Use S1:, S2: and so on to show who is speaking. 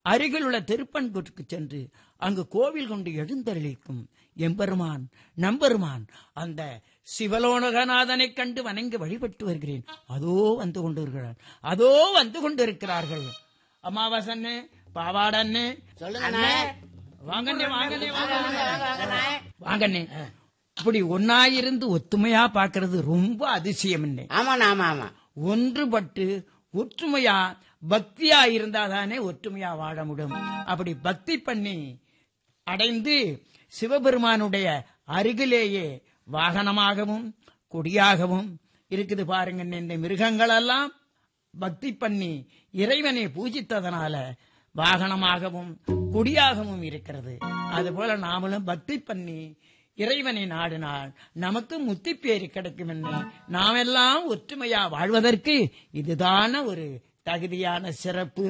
S1: அருகில் உள்ள திருப்பன்கூட்டுக்கு சென்று அங்கு கோவில் கொண்டு எழுந்தருளிக்கும் எம்பெருமான் நம்பெருமான் அந்த சிவலோனகநாதனை கண்டு வணங்கி வழிபட்டு வருகிறேன் அதோ வந்து கொண்டிருக்கிறார் அதோ வந்து கொண்டிருக்கிறார்கள் அமாவாசன்னு பாவாடன்னு
S2: சொல்லுங்கண்ணே
S1: வாங்கண்ணே வாங்கண்ணே வாங்கண்ணே வாங்கண்ணே இப்படி ஒன்னாயிருந்து ஒத்துமையா பாக்குறது ரொம்ப அதிசயம் என்ன
S2: ஆமாண்ணா ஆமா ஆமா
S1: ஒன்றுபட்டு ஒற்றுமையா பக்தியா இருந்தாதானே ஒற்றுமையா வாழ முடியும் அப்படி பக்தி பண்ணி அடைந்து சிவபெருமானுடைய அருகிலேயே வாகனமாகவும் கொடியாகவும் இருக்குது பாருங்க இந்த மிருகங்கள் எல்லாம் பக்தி பண்ணி இறைவனை பூஜித்ததனால வாகனமாகவும் கொடியாகவும் இருக்கிறது அதுபோல நாமளும் பக்தி பண்ணி இறைவனை நாடினால் நமக்கு முத்திப்பேறு கிடைக்கும் என்று நாமெல்லாம் ஒற்றுமையா வாழ்வதற்கு இதுதான ஒரு தகுதியான சிறப்பு